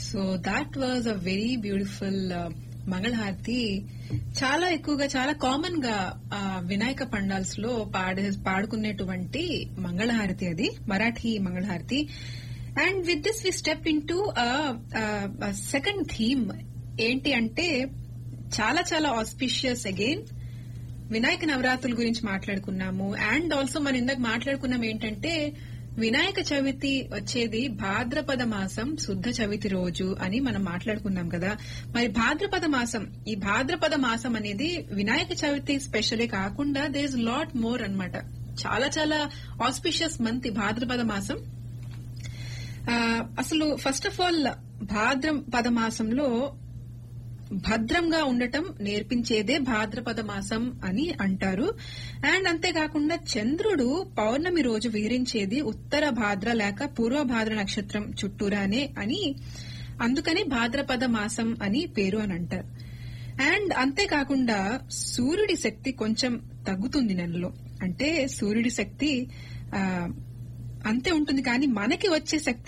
so that was a very beautiful మంగళహారతి చాలా ఎక్కువగా చాలా కామన్ గా ఆ, వినాయక పండాల్స్ లో పాడే పాడుకునేటువంటి మంగళహారతి అది మరాఠీ మంగళహారతి and with this we step into second theme ఏంటి అంటే చాలా చాలా ఆస్పిషియస్ అగైన్ వినాయక నవరాత్రుల గురించి మాట్లాడుకున్నాము అండ్ ఆల్సో మనం ఇందాక మాట్లాడుకున్నాం ఏంటంటే వినాయక చవితి వచ్చేది భాద్రపద మాసం శుద్ధ చవితి రోజు అని మనం మాట్లాడుకున్నాం కదా మరి భాద్రపద మాసం ఈ భాద్రపద మాసం అనేది వినాయక చవితి స్పెషలే కాకుండా దే ఇస్ లాట్ మోర్ అన్నమాట చాలా చాలా ఆస్పిషియస్ మంత్ ఈ భాద్రపద మాసం ఆ, అసలు ఫస్ట్ ఆఫ్ ఆల్ భాద్రపద మాసంలో భద్రంగా ఉండటం నేర్పించేదే భాద్రపద మాసం అని అంటారు అండ్ అంతేకాకుండా చంద్రుడు పౌర్ణమి రోజు విహరించేది ఉత్తర భాద్ర లేక పూర్వ భాద్ర నక్షత్రం చుట్టూరానే అని అందుకని భాద్రపద మాసం అని పేరు అని అంటారు అండ్ అంతేకాకుండా సూర్యుడి శక్తి కొంచెం తగ్గుతుంది నెలలో అంటే సూర్యుడి శక్తి ఆ, అంతే ఉంటుంది కానీ మనకి వచ్చే శక్తి